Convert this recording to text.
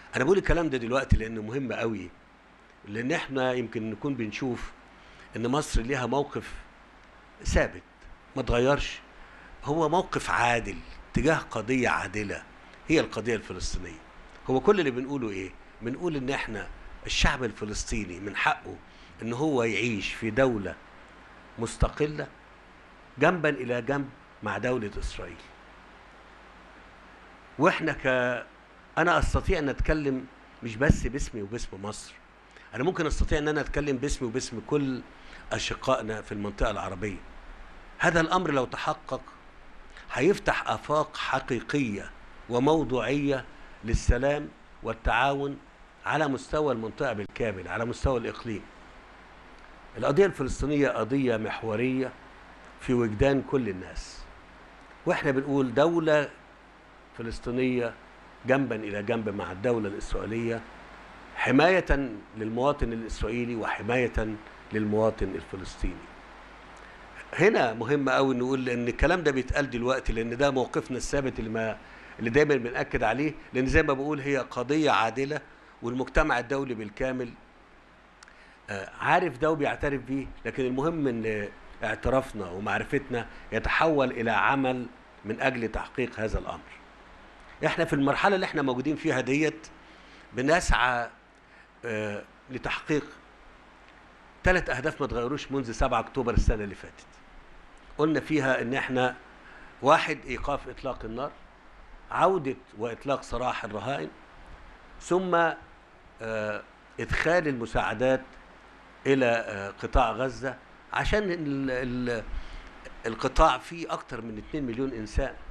انا بقول الكلام ده دلوقتي لانه مهم قوي لان احنا يمكن نكون بنشوف ان مصر ليها موقف ثابت ما اتغيرش هو موقف عادل تجاه قضية عادلة هي القضية الفلسطينية هو كل اللي بنقوله ايه بنقول ان احنا الشعب الفلسطيني من حقه ان هو يعيش في دولة مستقلة جنبا الى جنب مع دولة اسرائيل واحنا ك انا استطيع ان اتكلم مش بس باسمي وباسم مصر انا ممكن استطيع ان انا اتكلم باسمي وباسم كل اشقائنا في المنطقه العربيه هذا الامر لو تحقق هيفتح افاق حقيقيه وموضوعيه للسلام والتعاون على مستوى المنطقه بالكامل على مستوى الاقليم القضيه الفلسطينيه قضيه محوريه في وجدان كل الناس واحنا بنقول دوله فلسطينيه جنبا الى جنب مع الدوله الاسرائيليه حمايه للمواطن الاسرائيلي وحمايه للمواطن الفلسطيني هنا مهم قوي نقول ان الكلام ده بيتقال دلوقتي لان ده موقفنا الثابت اللي ما اللي دايما بناكد عليه لان زي ما بقول هي قضيه عادله والمجتمع الدولي بالكامل آه، عارف ده وبيعترف بيه لكن المهم ان اعترافنا ومعرفتنا يتحول الى عمل من اجل تحقيق هذا الامر احنا في المرحله اللي احنا موجودين فيها ديت بنسعى آه، لتحقيق ثلاث اهداف ما اتغيروش منذ 7 اكتوبر السنه اللي فاتت قلنا فيها ان احنا واحد ايقاف اطلاق النار عوده واطلاق سراح الرهائن ثم آه، ادخال المساعدات الى آه، قطاع غزه عشان ال- ال- القطاع فيه اكثر من 2 مليون انسان